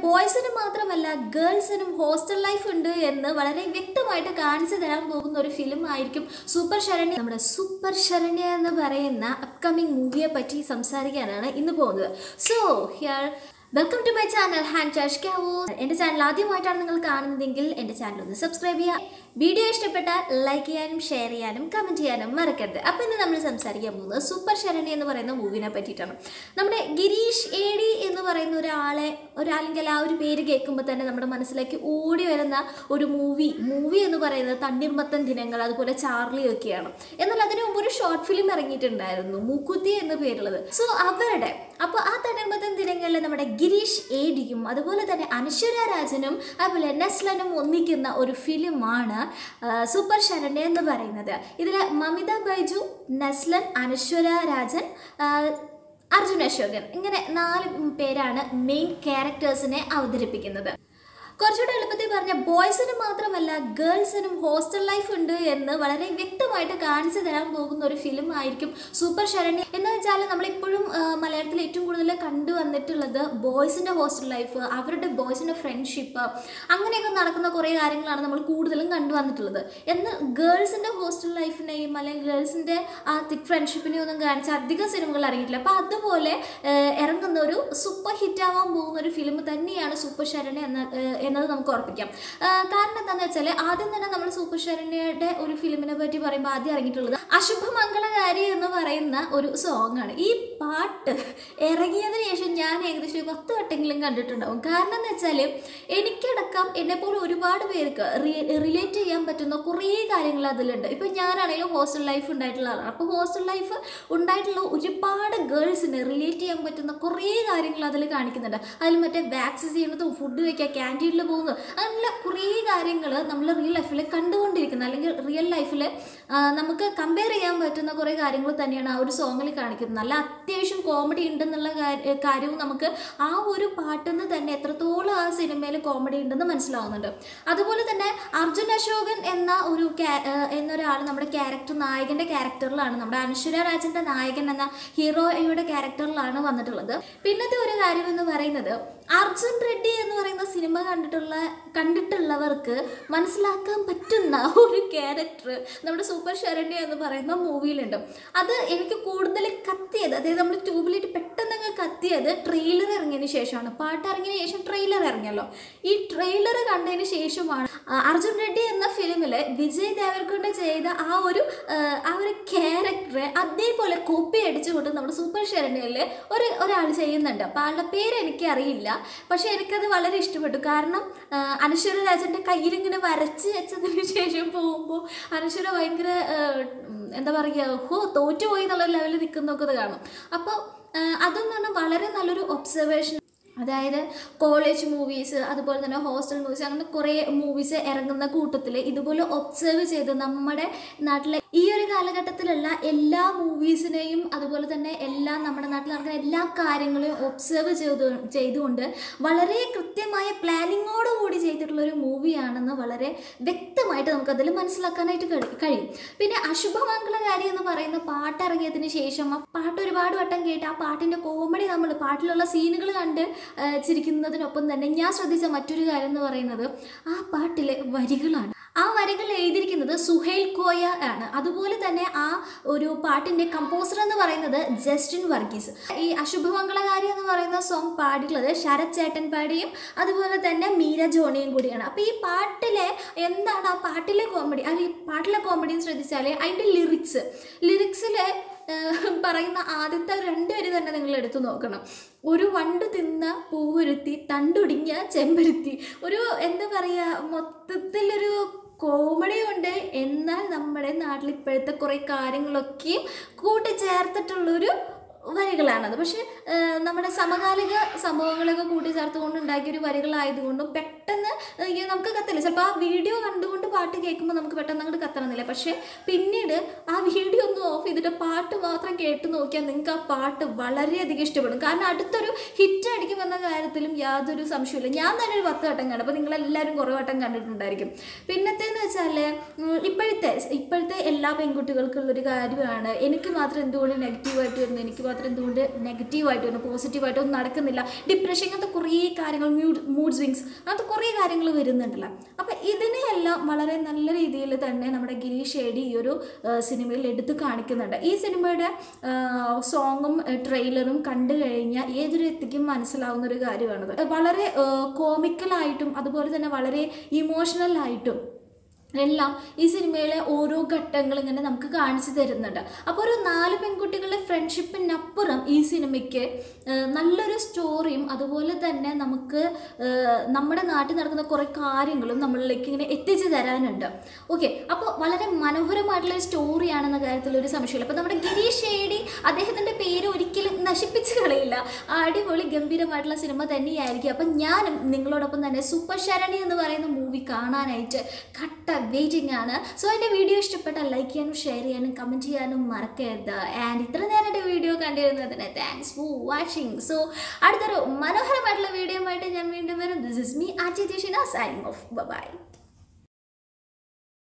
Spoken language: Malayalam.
ബോയ്സിന് മാത്രമല്ല ഗേൾസിനും ഹോസ്റ്റൽ ലൈഫ് ഉണ്ട് എന്ന് വളരെ വ്യക്തമായിട്ട് കാണിച്ചു തരാൻ പോകുന്ന ഒരു ഫിലിം ആയിരിക്കും സൂപ്പർ ശരണ്യ നമ്മുടെ സൂപ്പർ ശരണ്യ എന്ന് പറയുന്ന അപ്കമിങ് മൂവിയെ പറ്റി സംസാരിക്കാനാണ് ഇന്ന് പോകുന്നത് so here welcome to my channel ഹാൻഡ് ചാഷ് കാവോ എൻ്റെ ചാനൽ ആദ്യമായിട്ടാണ് നിങ്ങൾ കാണുന്നതെങ്കിൽ എൻ്റെ ചാനൽ ഒന്ന് സബ്സ്ക്രൈബ് ചെയ്യുക വീഡിയോ ഇഷ്ടപ്പെട്ടാൽ ലൈക്ക് ചെയ്യാനും ഷെയർ ചെയ്യാനും കമൻറ്റ് ചെയ്യാനും മറക്കരുത് അപ്പോൾ ഇന്ന് നമ്മൾ സംസാരിക്കാൻ പോകുന്നത് സൂപ്പർ ശരണി എന്ന് പറയുന്ന മൂവിനെ പറ്റിയിട്ടാണ് നമ്മുടെ ഗിരീഷ് ഏടി എന്ന് പറയുന്ന ഒരാളെ ഒരാളെങ്കിൽ ആ ഒരു പേര് കേൾക്കുമ്പോൾ തന്നെ നമ്മുടെ മനസ്സിലേക്ക് ഓടി വരുന്ന ഒരു മൂവി മൂവി എന്ന് പറയുന്നത് തണ്ണീർമത്തൻ ദിനങ്ങൾ അതുപോലെ ചാർലി ഒക്കെയാണ് എന്നാൽ അതിനു മുമ്പ് ഒരു ഷോർട്ട് ഫിലിം ഇറങ്ങിയിട്ടുണ്ടായിരുന്നു മൂക്കുത്തി എന്ന പേരുള്ളത് സോ അവരുടെ അപ്പോൾ ആ തണ്ണീർമത്തൻ ദിനങ്ങളിൽ നമ്മുടെ ഗിരീഷ് ഏഡിയും അതുപോലെ തന്നെ അനശ്വര രാജനും അതുപോലെ നെസ്ലനും ഒന്നിക്കുന്ന ഒരു ഫിലിമാണ് സൂപ്പർ ശരണ്യ എന്ന് പറയുന്നത് ഇതിൽ മമിത ബൈജു നെസ്ലൻ അനശ്വര രാജൻ ആ, അർജുൻ അശോകൻ ഇങ്ങനെ നാല് പേരാണ് മെയിൻ ക്യാരക്ടേഴ്സിനെ അവതരിപ്പിക്കുന്നത് കുറച്ചുകൂടെ എളുപ്പത്തിൽ പറഞ്ഞ ബോയ്സിന് മാത്രമല്ല ഗേൾസിനും ഹോസ്റ്റൽ ലൈഫ് ഉണ്ട് എന്ന് വളരെ വ്യക്തമായിട്ട് കാണിച്ചു തരാൻ പോകുന്ന ഒരു ഫിലിം ആയിരിക്കും സൂപ്പർ ശരണ്യ എന്ന് വെച്ചാൽ നമ്മളിപ്പോഴും ആ, മലയാളത്തിൽ ഏറ്റവും കൂടുതൽ കണ്ടുവന്നിട്ടുള്ളത് ബോയ്സിൻ്റെ ഹോസ്റ്റൽ ലൈഫ് അവരുടെ ബോയ്സിൻ്റെ ഫ്രണ്ട്ഷിപ്പ് അങ്ങനെയൊക്കെ നടക്കുന്ന കുറേ കാര്യങ്ങളാണ് നമ്മൾ കൂടുതലും കണ്ടുവന്നിട്ടുള്ളത് എന്നാൽ ഗേൾസിൻ്റെ ഹോസ്റ്റൽ ലൈഫിനെയും അല്ലെങ്കിൽ ഗേൾസിൻ്റെ ആ തിക് ഫ്രണ്ട്ഷിപ്പിനെയും ഒന്നും കാണിച്ച അധികം സിനിമകൾ ഇറങ്ങിയിട്ടില്ല അപ്പോൾ അതുപോലെ ആ, ഇറങ്ങുന്ന ഒരു സൂപ്പർ ഹിറ്റ് ആവാൻ പോകുന്ന ഒരു ഫിലിം തന്നെയാണ് സൂപ്പർ ശരണ്യ എന്ന ആ, എന്നത് നമുക്ക് ഉറപ്പിക്കാം ആ, കാരണം എന്താണെന്ന് വെച്ചാൽ ആദ്യം തന്നെ നമ്മൾ സൂപ്പർ ശരണ്യയുടെ ഒരു ഫിലിമിനെ പറ്റി പറയുമ്പോൾ ആദ്യം ഇറങ്ങിയിട്ടുള്ളത് അശുഭമംഗളകാരി എന്ന് പറയുന്ന ഒരു സോങ് ആണ് ഈ പാട്ട് ഇറങ്ങിയതിന് ശേഷം ഞാൻ ഏകദേശം ഒരു പത്ത് വട്ടെങ്കിലും കണ്ടിട്ടുണ്ടാവും കാരണം എന്ന് വെച്ചാൽ എനിക്കടക്കം എന്നെപ്പോലെ ഒരുപാട് പേർക്ക് റിലേറ്റ് ചെയ്യാൻ പറ്റുന്ന കുറേ കാര്യങ്ങൾ അതിലുണ്ട് ഇപ്പം ഞാനാണെങ്കിലും ഹോസ്റ്റൽ ലൈഫ് ഉണ്ടായിട്ടുള്ള ആളാണ് അപ്പോൾ ഹോസ്റ്റൽ ലൈഫ് ഉണ്ടായിട്ടുള്ള ഒരുപാട് ഗേൾസിന് റിലേറ്റ് ചെയ്യാൻ പറ്റുന്ന കുറേ കാര്യങ്ങൾ അതിൽ കാണിക്കുന്നുണ്ട് അതിൽ മറ്റേ വാക്സിൻ ചെയ്യുന്നതും ഫുഡ് കഴിക്കുക ക്യാൻറ്റീനിൽ പോകുന്നത് അങ്ങനെ കുറേ കാര്യങ്ങൾ നമ്മൾ റിയൽ ലൈഫിൽ കണ്ടുകൊണ്ടിരിക്കുന്നത് അല്ലെങ്കിൽ റിയൽ ലൈഫിൽ നമുക്ക് കമ്പയർ ചെയ്യാൻ പറ്റുന്ന കുറേ കാര്യങ്ങൾ തന്നെയാണ് ആ ഒരു സോങ്ങിൽ കാണിക്കുന്നത് നല്ല അത്യാവശ്യം കോമഡി ഉണ്ടെന്നുള്ള കാര്യ- കാര്യവും നമുക്ക് ആ ഒരു പാട്ടിൽ നിന്ന് തന്നെ എത്രത്തോളം ആ സിനിമയിൽ കോമഡി ഉണ്ടെന്ന് മനസ്സിലാവുന്നുണ്ട് അതുപോലെ തന്നെ അർജുൻ അശോകൻ എന്ന ഒരു ക്യാ- ഏഹ് എന്നൊരാൾ നമ്മുടെ ക്യാരക്ടർ നായകന്റെ ക്യാരക്ടറിലാണ് നമ്മുടെ അനശ്വര രാജന്റെ നായകൻ എന്ന ഹീറോയുടെ ക്യാരക്ടറിലാണ് വന്നിട്ടുള്ളത് പിന്നത്തെ ഒരു കാര്യം എന്ന് പറയുന്നത് അർജുൻ റെഡ്ഡി എന്ന് പറയുന്ന സിനിമ കണ്ടിട്ടുള്ള കണ്ടിട്ടുള്ളവർക്ക് മനസ്സിലാക്കാൻ പറ്റുന്ന ഒരു ക്യാരക്ടർ നമ്മുടെ സൂപ്പർ ശരണ്യ എന്ന് പറയുന്ന മൂവിയിലുണ്ട് അത് എനിക്ക് കൂടുതൽ കത്തിയത് അതായത് നമ്മൾ ട്യൂബിലിട്ട് പെട്ടെന്ന് അങ്ങ് കത്തിയത് ട്രെയിലർ ഇറങ്ങിയതിന് ശേഷമാണ് പാട്ട് ഇറങ്ങിയതിന് ശേഷം ട്രെയിലർ ഇറങ്ങിയല്ലോ ഈ ട്രെയിലർ കണ്ടതിന് ശേഷമാണ് ആ, അർജുൻ റെഡ്ഡി എന്ന ഫിലിമിൽ വിജയ് ദേവർകൊണ്ട ചെയ്ത ആ ഒരു ആ, ആ ഒരു ക്യാരക്ടറെ അതേപോലെ കോപ്പി അടിച്ചുകൊണ്ട് നമ്മുടെ സൂപ്പർ ശരണ്യയിൽ ഒരു ഒരാൾ ചെയ്യുന്നുണ്ട് അപ്പോൾ ആളുടെ പേര് എനിക്ക് അറിയില്ല പക്ഷേ എനിക്കത് വളരെ ഇഷ്ടപ്പെട്ടു കാരണം ആ, അനശ്വര രാജൻ്റെ കയ്യിലിങ്ങനെ വരച്ച് വെച്ചതിന് ശേഷം പോകുമ്പോൾ അനശ്വര ഭയങ്കര ആ, ഉം, എന്താ പറയുക ഹോ തോറ്റുപോയി എന്നുള്ള ലെവലിൽ നിൽക്കുന്നൊക്കെ കാണും അപ്പോൾ അതെന്ന് പറഞ്ഞാൽ വളരെ നല്ലൊരു ഒബ്സർവേഷൻ അതായത് കോളേജ് മൂവീസ് അതുപോലെ തന്നെ ഹോസ്റ്റൽ മൂവീസ് അങ്ങനെ കുറേ മൂവീസ് ഇറങ്ങുന്ന കൂട്ടത്തിൽ ഇതുപോലെ ഒബ്സർവ് ചെയ്ത് നമ്മുടെ നാട്ടിലെ ഈ ഒരു കാലഘട്ടത്തിലുള്ള എല്ലാ മൂവീസിനെയും അതുപോലെ തന്നെ എല്ലാ നമ്മുടെ നാട്ടിൽ നടക്കുന്ന എല്ലാ കാര്യങ്ങളെയും ഒബ്സർവ് ചെയ്തു ചെയ്തുകൊണ്ട് വളരെ കൃത്യമായ പ്ലാനിങ്ങോടുകൂടി ചെയ്തിട്ടുള്ള ഒരു മൂവിയാണെന്ന് വളരെ വ്യക്തമായിട്ട് നമുക്കതിൽ മനസ്സിലാക്കാനായിട്ട് കഴി- കഴിയും പിന്നെ അശുഭമംഗളകാരി എന്ന് പറയുന്ന പാട്ട് ഇറങ്ങിയതിന് ശേഷം ആ പാട്ട് ഒരുപാട് വട്ടം കേട്ട് ആ പാട്ടിൻ്റെ കോമഡി നമ്മൾ പാട്ടിലുള്ള സീനുകൾ കണ്ട് ആ, ചിരിക്കുന്നതിനൊപ്പം തന്നെ ഞാൻ ശ്രദ്ധിച്ച മറ്റൊരു കാര്യം എന്ന് പറയുന്നത് ആ പാട്ടിലെ വരികളാണ് ആ വരികൾ എഴുതിയിരിക്കുന്നത് സുഹൈൽ കോയ ആണ് അതുപോലെ തന്നെ ആ ഒരു പാട്ടിൻ്റെ കമ്പോസർ എന്ന് പറയുന്നത് ജസ്റ്റിൻ വർഗീസ് ഈ അശുഭമംഗളകാരി എന്ന് പറയുന്ന സോങ് പാടിയിട്ടുള്ളത് ശരത് ചേട്ടൻ പാടിയും അതുപോലെ തന്നെ മീര ജോണിയും കൂടിയാണ് അപ്പോൾ ഈ പാട്ടിലെ എന്താണ് ആ പാട്ടിലെ കോമഡി അല്ലെങ്കിൽ ഈ പാട്ടിലെ കോമഡി എന്ന് ശ്രദ്ധിച്ചാൽ അതിൻ്റെ ലിറിക്സ് ലിറിക്സിലെ പറയുന്ന ആദ്യത്തെ രണ്ട് വരി തന്നെ നിങ്ങൾ എടുത്തു നോക്കണം ഒരു വണ്ട് തിന്ന പൂവുരുത്തി തണ്ടൊടിഞ്ഞ ചെമ്പരുത്തി ഒരു എന്താ പറയുക മൊത്തത്തിലൊരു കോമഡി ഉണ്ട് എന്നാൽ നമ്മുടെ നാട്ടിൽ ഇപ്പോഴത്തെ കുറേ കാര്യങ്ങളൊക്കെയും കൂട്ടിച്ചേർത്തിട്ടുള്ളൊരു വരികളാണത് പക്ഷെ ഏഹ്, നമ്മുടെ സമകാലിക സംഭവങ്ങളൊക്കെ കൂട്ടിച്ചേർത്തുകൊണ്ട് ഉണ്ടാക്കിയ ഒരു വരികളായതുകൊണ്ടും പെട്ടെന്ന് ഈ നമുക്ക് കത്തില്ല ചിലപ്പോൾ ആ വീഡിയോ കണ്ടുകൊണ്ട് പാട്ട് കേൾക്കുമ്പോൾ നമുക്ക് പെട്ടെന്ന് അങ്ങോട്ട് കത്തണമെന്നില്ല പക്ഷേ പിന്നീട് ആ വീഡിയോ ഒന്ന് ഓഫ് ചെയ്തിട്ട് പാട്ട് മാത്രം കേട്ട് നോക്കിയാൽ നിങ്ങൾക്ക് ആ പാട്ട് വളരെയധികം ഇഷ്ടപ്പെടും കാരണം അടുത്തൊരു ഹിറ്റ് അടിക്കുമെന്ന കാര്യത്തിലും യാതൊരു സംശയമില്ല ഞാൻ തന്നെ ഒരു പത്ത് വട്ടം കണ്ടു അപ്പോൾ നിങ്ങളെല്ലാവരും കുറേ വട്ടം കണ്ടിട്ടുണ്ടായിരിക്കും പിന്നത്തേന്ന് വെച്ചാൽ ഇപ്പോഴത്തെ ഇപ്പോഴത്തെ എല്ലാ പെൺകുട്ടികൾക്കുള്ളൊരു കാര്യമാണ് എനിക്ക് മാത്രം എന്തുകൊണ്ട് നെഗറ്റീവായിട്ട് വരുന്നു എനിക്ക് മാത്രം എന്തുകൊണ്ട് നെഗറ്റീവായിട്ട് നെഗറ്റീവായിട്ട് വരുന്നു പോസിറ്റീവായിട്ട് ഒന്നും നടക്കുന്നില്ല ഡിപ്രഷൻ അങ്ങനത്തെ കുറേ കാര്യങ്ങൾ മ്യൂഡ് മൂഡ് സ്വിങ്സ് അങ്ങനത്തെ കുറേ കാര്യങ്ങൾ വരുന്നുണ്ടല്ലോ അപ്പം ഇതിനെയെല്ലാം വളരെ നല്ല രീതിയിൽ തന്നെ നമ്മുടെ ഗിരീഷ് ഏടി ഈ ഒരു ആ, സിനിമയിൽ എടുത്ത് കാണിക്കുന്നുണ്ട് ഈ സിനിമയുടെ സോങ്ങും ട്രെയിലറും കണ്ടു കഴിഞ്ഞാൽ ഏതൊരു വ്യക്തിക്കും മനസ്സിലാവുന്ന ഒരു കാര്യമാണത് വളരെ കോമിക്കലായിട്ടും അതുപോലെ തന്നെ വളരെ ഇമോഷണൽ ആയിട്ടും എല്ലാം ഈ സിനിമയിലെ ഓരോ ഘട്ടങ്ങൾ ഇങ്ങനെ നമുക്ക് കാണിച്ചു തരുന്നുണ്ട് അപ്പോൾ ഒരു നാല് പെൺകുട്ടികളുടെ ഫ്രണ്ട്ഷിപ്പിനപ്പുറം ഈ സിനിമയ്ക്ക് ആ, നല്ലൊരു സ്റ്റോറിയും അതുപോലെ തന്നെ നമുക്ക് ആ, നമ്മുടെ നാട്ടിൽ നടക്കുന്ന കുറേ കാര്യങ്ങളും നമ്മളിലേക്ക് ഇങ്ങനെ എത്തിച്ചു തരാനുണ്ട് ഓക്കെ അപ്പോൾ വളരെ മനോഹരമായിട്ടുള്ള ഒരു സ്റ്റോറിയാണെന്ന കാര്യത്തിൽ ഒരു സംശയമില്ല അപ്പോൾ നമ്മുടെ ഗിരീഷ് ഷേഡി അദ്ദേഹത്തിൻ്റെ പേര് ഒരിക്കലും നശിപ്പിച്ച് കളയില്ല അടിപൊളി ഗംഭീരമായിട്ടുള്ള സിനിമ തന്നെയായിരിക്കും അപ്പം ഞാനും നിങ്ങളോടൊപ്പം തന്നെ സൂപ്പർ ശരണി എന്ന് പറയുന്ന മൂവി കാണാനായിട്ട് കട്ട വെയിറ്റിംഗ് ആണ് സോ എൻ്റെ വീഡിയോ ഇഷ്ടപ്പെട്ടാൽ ലൈക്ക് ചെയ്യാനും ഷെയർ ചെയ്യാനും കമൻറ്റ് ചെയ്യാനും മറക്കരുത് ആൻഡ് ഇത്ര നേരം എൻ്റെ വീഡിയോ കണ്ടിരുന്നതിന് താങ്ക്സ് ഫോർ വാച്ചിങ് സോ അടുത്തൊരു മനോഹരമായിട്ടുള്ള വീഡിയോ ആയിട്ട് ഞാൻ വീണ്ടും വരും ദിസ് ഇസ് മീ ആറ്റി ദിഷിന സൈനിങ് ഓഫ് ബൈ